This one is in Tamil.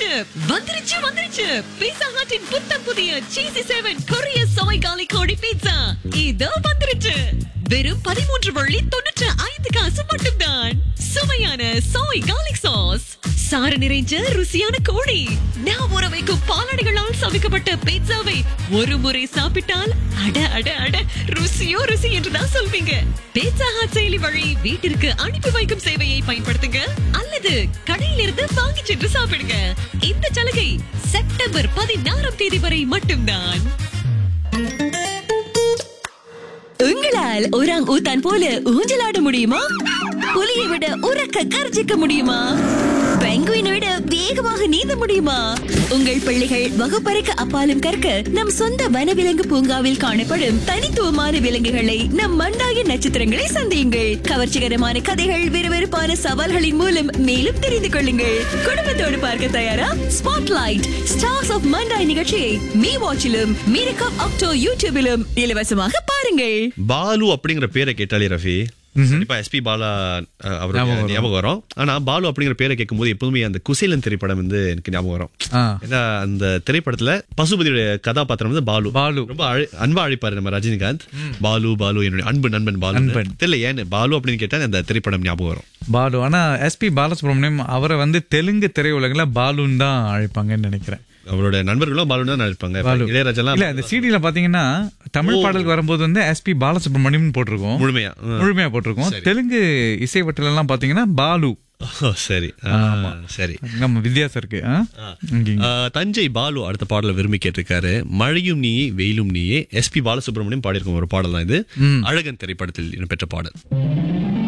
வந்துருச்சு வந்துருச்சு பீட்சா ஹட்டின் புத்தம் புதிய சீசி செவன் கொரிய சோய் காலி கோடி பீட்சா இதோ வந்துருச்சு வெறும் பதிமூன்று வள்ளி தொண்ணூற்று ஐந்து காசு மட்டும்தான் சுவையான சோய் கார்லிக் சாஸ் சாறு நிறைஞ்ச ருசியான கோழி நான் ஊற வைக்கும் பாலாடைகளால் சமைக்கப்பட்ட பீட்சாவை ஒரு முறை சாப்பிட்டால் அட அட அட ருசியோ ருசி என்றுதான் சொல்வீங்க பீட்சா ஹாட் செயலி வழி வீட்டிற்கு அனுப்பி வைக்கும் சேவையை பயன்படுத்துங்க அல்லது கடையில் இருந்து வாங்கி சென்று சாப்பிடுங்க இந்த சலுகை செப்டம்பர் பதினாறாம் தேதி வரை மட்டும்தான் உங்களால் ஒராங் ஊத்தான் போல ஊஞ்சலாட முடியுமா புலியை விட உறக்க கர்ஜிக்க முடியுமா பெங்குயினை விட வேகமாக நீந்த முடியுமா உங்கள் பிள்ளைகள் வகுப்பறைக்கு அப்பாலும் கற்க நம் சொந்த வனவிலங்கு பூங்காவில் காணப்படும் தனித்துவமான விலங்குகளை நம் மண்ணாகிய நட்சத்திரங்களை சந்தியுங்கள் கவர்ச்சிகரமான கதைகள் விறுவிறுப்பான சவால்களின் மூலம் மேலும் தெரிந்து கொள்ளுங்கள் குடும்பத்தோடு பார்க்க தயாரா ஸ்பாட்லைட் ஸ்டார்ஸ் ஆஃப் மண்டாய் நிகழ்ச்சியை மீ வாட்சிலும் மீரகம் அக்டோ யூடியூபிலும் இலவசமாக பாருங்கள் பாலு அப்படிங்கிற பேரை கேட்டாலே ரஃபி கண்டிப்பா எஸ்பி பாலா அஹ், அவருடைய ஞாபகம் வரும். ஞாபகம் வரும் ஆனா பாலு அப்படிங்கிற பேரை கேட்கும்போது எப்போதுமே அந்த குசேலன் திரைப்படம் வந்து எனக்கு ஞாபகம் வரும் ஆ. ஏன்னா அந்த திரைப்படத்துல பசுபதியுடைய கதாபாத்திரம் வந்து பாலு பாலு. ரொம்ப அழ- அன்பா அழைப்பாரு நம்ம ரஜினிகாந்த் பாலு பாலு என்னுடைய அன்பு நண்பன் பாலு நண்பன். தெரியல ஏன்னு பாலு அப்படின்னு கேட்டா அந்த திரைப்படம் ஞாபகம் வரும் பாலு ஆனா எஸ்பி பாலசுப்ரமணியம் அவரை வந்து தெலுங்கு திரையுலகில பாலுன்னு தான் அழைப்பாங்கன்னு நினைக்கிறேன் அவரோட நண்பர்களும் பாலு தான் நினைப்பாங்க பாலு இளையராஜெல்லாம் இல்ல அந்த சிடில பாத்தீங்கன்னா தமிழ் பாடலுக்கு வரும்போது வந்து எஸ்பி பாலசுப்ரமணியம் போட்டிருக்கோம் முழுமையா ஆ. முழுமையா போட்டிருக்கோம் தெலுங்கு இசை வட்டில எல்லாம் பாத்தீங்கன்னா பாலு ஓ, சரி ஆ, சரி நம்ம வித்தியாசம் இருக்கு ஆ? இங்க, இங்க. ஆ, தஞ்சை பாலு அடுத்த பாடல விரும்பி கேட்டிருக்காரு மழையும் நீயே வெயிலும் நீயே எஸ்பி பாலசுப்ரமணியம் பாடியிருக்கும் ஒரு பாடல் தான் இது அழகன் திரைப்படத்தில் இடம்பெற்ற பாடல்